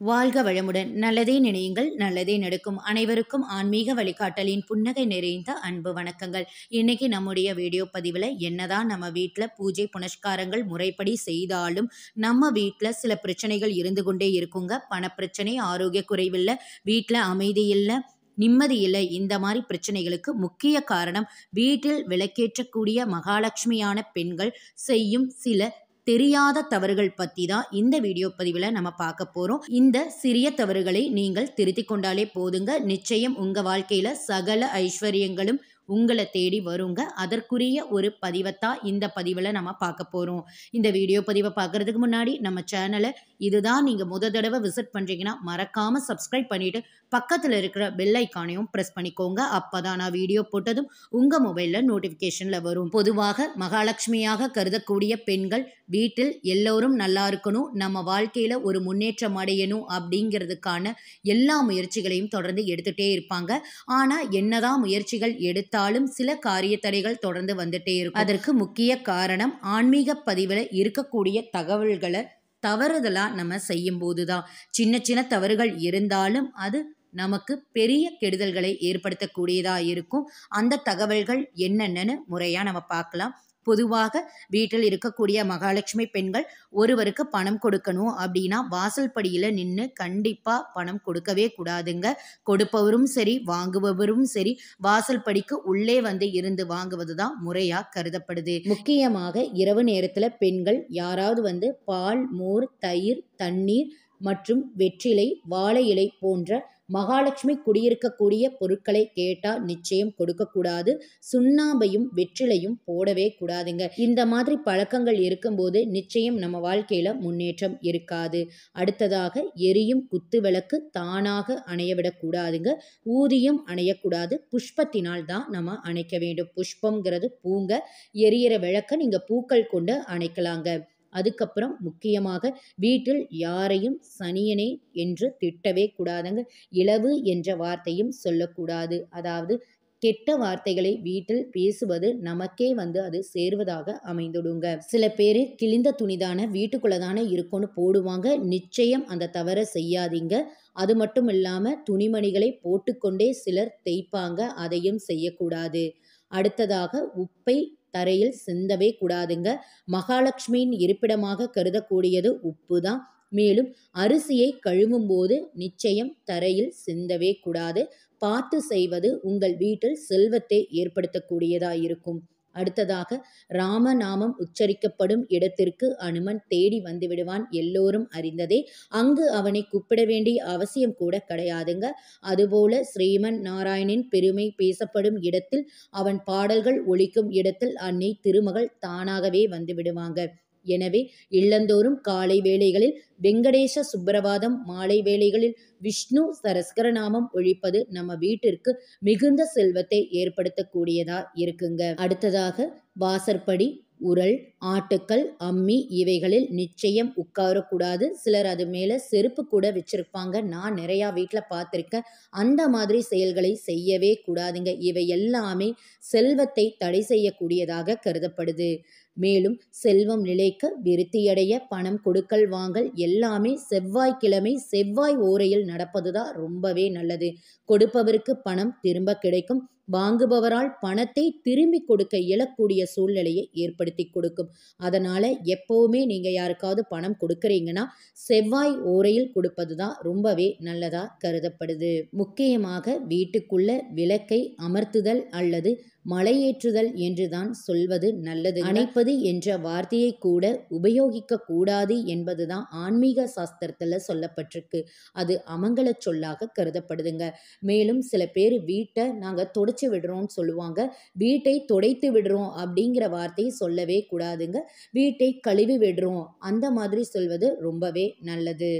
வாழ்க வளமுடன் நல்லதே நினையுங்கள் நல்லதே நடக்கும் அனைவருக்கும் ஆன்மீக வழிகாட்டலின் புன்னகை நிறைந்த அன்பு வணக்கங்கள் இன்னைக்கு நம்முடைய வீடியோ பதிவில் என்னதான் நம்ம வீட்டில் பூஜை புனஸ்காரங்கள் முறைப்படி செய்தாலும் நம்ம வீட்டில் சில பிரச்சனைகள் இருந்து கொண்டே இருக்குங்க பணப்பிரச்சனை ஆரோக்கிய குறைவில்லை வீட்டில் அமைதி இல்லை நிம்மதி இல்லை இந்த மாதிரி பிரச்சனைகளுக்கு முக்கிய காரணம் வீட்டில் விளக்கேற்றக்கூடிய மகாலட்சுமியான பெண்கள் செய்யும் சில தெரியாத தவறுகள் பற்றி தான் இந்த வீடியோ பதிவில் நம்ம பார்க்க போகிறோம் இந்த சிறிய தவறுகளை நீங்கள் திருத்திக் கொண்டாலே போதுங்க நிச்சயம் உங்கள் வாழ்க்கையில் சகல ஐஸ்வர்யங்களும் உங்களை தேடி வருங்க அதற்குரிய ஒரு பதிவைத்தான் இந்த பதிவில் நம்ம பார்க்க போகிறோம் இந்த வீடியோ பதிவை பார்க்குறதுக்கு முன்னாடி நம்ம சேனலை இதுதான் நீங்கள் முத தடவை விசிட் பண்ணுறீங்கன்னா மறக்காமல் சப்ஸ்கிரைப் பண்ணிவிட்டு பக்கத்தில் இருக்கிற பெல் ஐக்கானையும் ப்ரெஸ் பண்ணிக்கோங்க அப்போ தான் நான் வீடியோ போட்டதும் உங்கள் மொபைலில் நோட்டிஃபிகேஷனில் வரும் பொதுவாக மகாலட்சுமியாக கருதக்கூடிய பெண்கள் வீட்டில் எல்லோரும் நல்லா இருக்கணும் நம்ம வாழ்க்கையில் ஒரு முன்னேற்றம் அடையணும் அப்படிங்கிறதுக்கான எல்லா முயற்சிகளையும் தொடர்ந்து எடுத்துகிட்டே இருப்பாங்க ஆனால் என்னதான் முயற்சிகள் எடுத்தாலும் சில காரிய தடைகள் தொடர்ந்து வந்துட்டே இருக்கும் அதற்கு முக்கிய காரணம் ஆன்மீக பதிவில் இருக்கக்கூடிய தகவல்களை தவறுதலாக நம்ம செய்யும்போது தான் சின்ன சின்ன தவறுகள் இருந்தாலும் அது நமக்கு பெரிய கெடுதல்களை ஏற்படுத்தக்கூடியதாக இருக்கும் அந்த தகவல்கள் என்னென்னு முறையாக நம்ம பார்க்கலாம் பொதுவாக வீட்டில் இருக்கக்கூடிய மகாலட்சுமி பெண்கள் ஒருவருக்கு பணம் கொடுக்கணும் அப்படின்னா வாசல் படியில் நின்று கண்டிப்பாக பணம் கொடுக்கவே கூடாதுங்க கொடுப்பவரும் சரி வாங்குபவரும் சரி வாசல் படிக்கு உள்ளே வந்து இருந்து வாங்குவது தான் முறையாக கருதப்படுது முக்கியமாக இரவு நேரத்தில் பெண்கள் யாராவது வந்து பால் மோர் தயிர் தண்ணீர் மற்றும் வெற்றிலை வாழை இலை போன்ற மகாலட்சுமி குடியிருக்கக்கூடிய பொருட்களை கேட்டால் நிச்சயம் கொடுக்கக்கூடாது சுண்ணாம்பையும் வெற்றிலையும் போடவே கூடாதுங்க இந்த மாதிரி பழக்கங்கள் இருக்கும்போது நிச்சயம் நம்ம வாழ்க்கையில் முன்னேற்றம் இருக்காது அடுத்ததாக எரியும் குத்து விளக்கு தானாக அணைய விடக்கூடாதுங்க ஊதியம் அணையக்கூடாது புஷ்பத்தினால் தான் நம்ம அணைக்க வேண்டும் புஷ்பங்கிறது பூங்க எரியிற விளக்க நீங்கள் பூக்கள் கொண்டு அணைக்கலாங்க அதுக்கப்புறம் முக்கியமாக வீட்டில் யாரையும் சனியனே என்று திட்டவே கூடாதுங்க இளவு என்ற வார்த்தையும் சொல்லக்கூடாது அதாவது கெட்ட வார்த்தைகளை வீட்டில் பேசுவது நமக்கே வந்து அது சேர்வதாக அமைந்துடுங்க சில பேர் கிழிந்த துணிதான வீட்டுக்குள்ளே தானே இருக்கும்னு போடுவாங்க நிச்சயம் அந்த தவறை செய்யாதீங்க அது மட்டும் இல்லாமல் துணிமணிகளை போட்டுக்கொண்டே சிலர் தேய்ப்பாங்க அதையும் செய்யக்கூடாது அடுத்ததாக உப்பை தரையில் சிந்தவே கூடாதுங்க மகாலட்சுமியின் இருப்பிடமாக கருதக்கூடியது உப்பு தான் மேலும் அரிசியை கழுவும் போது நிச்சயம் தரையில் சிந்தவே கூடாது பார்த்து செய்வது உங்கள் வீட்டில் செல்வத்தை ஏற்படுத்தக்கூடியதாக இருக்கும் அடுத்ததாக ராமநாமம் உச்சரிக்கப்படும் இடத்திற்கு அனுமன் தேடி வந்து விடுவான் எல்லோரும் அறிந்ததே அங்கு அவனை கூப்பிட வேண்டிய அவசியம் கூட கிடையாதுங்க அதுபோல ஸ்ரீமன் நாராயணின் பெருமை பேசப்படும் இடத்தில் அவன் பாடல்கள் ஒழிக்கும் இடத்தில் அன்னை திருமகள் தானாகவே வந்து விடுவாங்க எனவே இல்லந்தோறும் காலை வேளைகளில் வெங்கடேச சுப்பிரபாதம் மாலை வேளைகளில் விஷ்ணு சரஸ்கரநாமம் ஒழிப்பது நம்ம வீட்டிற்கு மிகுந்த செல்வத்தை ஏற்படுத்தக்கூடியதா இருக்குங்க அடுத்ததாக வாசற்படி உரல் ஆட்டுக்கள் அம்மி இவைகளில் நிச்சயம் உட்காரக்கூடாது சிலர் அது மேலே செருப்பு கூட வச்சுருப்பாங்க நான் நிறையா வீட்டில் பார்த்துருக்கேன் அந்த மாதிரி செயல்களை செய்யவே கூடாதுங்க இவை எல்லாமே செல்வத்தை தடை செய்யக்கூடியதாக கருதப்படுது மேலும் செல்வம் நிலைக்க விருத்தியடைய பணம் கொடுக்கல் வாங்கல் எல்லாமே செவ்வாய்க்கிழமை செவ்வாய் ஓரையில் நடப்பது தான் ரொம்பவே நல்லது கொடுப்பவருக்கு பணம் திரும்ப கிடைக்கும் வாங்குபவரால் பணத்தை திரும்பி கொடுக்க இயலக்கூடிய சூழ்நிலையை ஏற்படுத்தி கொடுக்கும் அதனால் எப்போவுமே நீங்கள் யாருக்காவது பணம் கொடுக்குறீங்கன்னா செவ்வாய் ஓரையில் கொடுப்பது தான் ரொம்பவே நல்லதாக கருதப்படுது முக்கியமாக வீட்டுக்குள்ள விளக்கை அமர்த்துதல் அல்லது மலையேற்றுதல் என்றுதான் சொல்வது நல்லது அணைப்பது என்ற வார்த்தையை கூட உபயோகிக்க கூடாது என்பதுதான் ஆன்மீக சாஸ்திரத்தில் சொல்லப்பட்டிருக்கு அது அமங்கல சொல்லாக கருதப்படுதுங்க மேலும் சில பேர் வீட்டை நாங்கள் துடைச்சி விடுறோம்னு சொல்லுவாங்க வீட்டை துடைத்து விடுறோம் அப்படிங்கிற வார்த்தையை சொல்லவே கூடாதுங்க வீட்டை கழுவி விடுறோம் அந்த மாதிரி சொல்வது ரொம்பவே நல்லது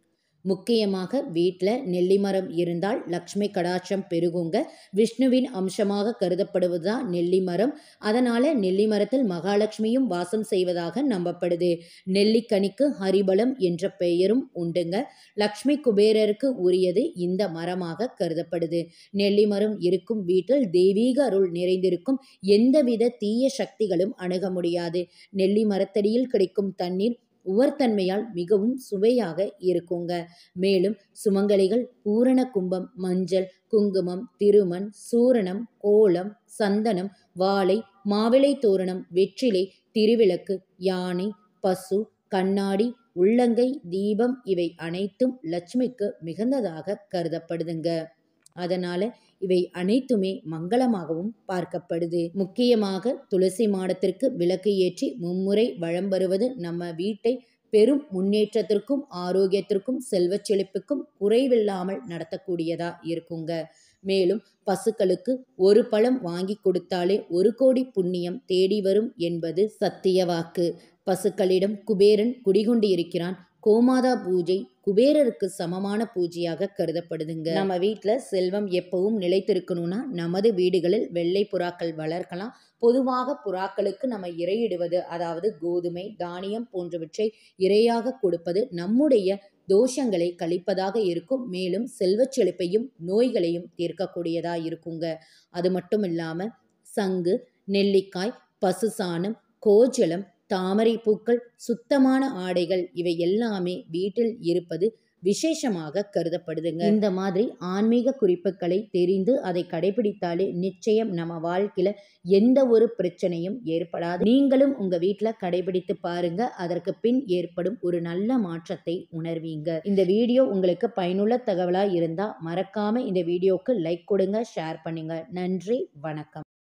முக்கியமாக வீட்டில் நெல்லி மரம் இருந்தால் லக்ஷ்மி கடாட்சம் பெருகுங்க விஷ்ணுவின் அம்சமாக கருதப்படுவது தான் நெல்லி மரம் அதனால் நெல்லி மரத்தில் மகாலட்சுமியும் வாசம் செய்வதாக நம்பப்படுது நெல்லிக்கனிக்கு ஹரிபலம் என்ற பெயரும் உண்டுங்க லக்ஷ்மி குபேரருக்கு உரியது இந்த மரமாக கருதப்படுது நெல்லி மரம் இருக்கும் வீட்டில் தெய்வீக அருள் நிறைந்திருக்கும் எந்தவித தீய சக்திகளும் அணுக முடியாது நெல்லி மரத்தடியில் கிடைக்கும் தண்ணீர் உவர்த்தன்மையால் மிகவும் சுவையாக இருக்குங்க மேலும் சுமங்கலிகள் பூரண கும்பம் மஞ்சள் குங்குமம் திருமண் சூரணம் கோலம் சந்தனம் வாழை மாவிளை தோரணம் வெற்றிலை திருவிளக்கு யானை பசு கண்ணாடி உள்ளங்கை தீபம் இவை அனைத்தும் லட்சுமிக்கு மிகுந்ததாக கருதப்படுதுங்க அதனால இவை அனைத்துமே மங்களமாகவும் பார்க்கப்படுது முக்கியமாக துளசி மாடத்திற்கு விளக்கு ஏற்றி மும்முறை வளம் வருவது நம்ம வீட்டை பெரும் முன்னேற்றத்திற்கும் ஆரோக்கியத்திற்கும் செல்வச் செழிப்புக்கும் குறைவில்லாமல் நடத்தக்கூடியதா இருக்குங்க மேலும் பசுக்களுக்கு ஒரு பழம் வாங்கி கொடுத்தாலே ஒரு கோடி புண்ணியம் தேடி வரும் என்பது சத்திய வாக்கு பசுக்களிடம் குபேரன் குடிகொண்டு இருக்கிறான் கோமாதா பூஜை குபேரருக்கு சமமான பூஜையாக கருதப்படுதுங்க நம்ம வீட்டில் செல்வம் எப்பவும் நிலைத்திருக்கணும்னா நமது வீடுகளில் வெள்ளை புறாக்கள் வளர்க்கலாம் பொதுவாக புறாக்களுக்கு நம்ம இரையிடுவது அதாவது கோதுமை தானியம் போன்றவற்றை இரையாக கொடுப்பது நம்முடைய தோஷங்களை கழிப்பதாக இருக்கும் மேலும் செல்வச் செழிப்பையும் நோய்களையும் தீர்க்கக்கூடியதா இருக்குங்க அது மட்டும் இல்லாமல் சங்கு நெல்லிக்காய் பசு சாணம் கோஜலம் தாமரை பூக்கள் சுத்தமான ஆடைகள் இவை எல்லாமே வீட்டில் இருப்பது விசேஷமாக கருதப்படுதுங்க இந்த மாதிரி ஆன்மீக குறிப்புகளை தெரிந்து அதை கடைபிடித்தாலே நிச்சயம் நம்ம வாழ்க்கையில எந்த ஒரு பிரச்சனையும் ஏற்படாது நீங்களும் உங்க வீட்டில் கடைபிடித்து பாருங்க அதற்கு பின் ஏற்படும் ஒரு நல்ல மாற்றத்தை உணர்வீங்க இந்த வீடியோ உங்களுக்கு பயனுள்ள தகவலா இருந்தா மறக்காம இந்த வீடியோக்கு லைக் கொடுங்க ஷேர் பண்ணுங்க நன்றி வணக்கம்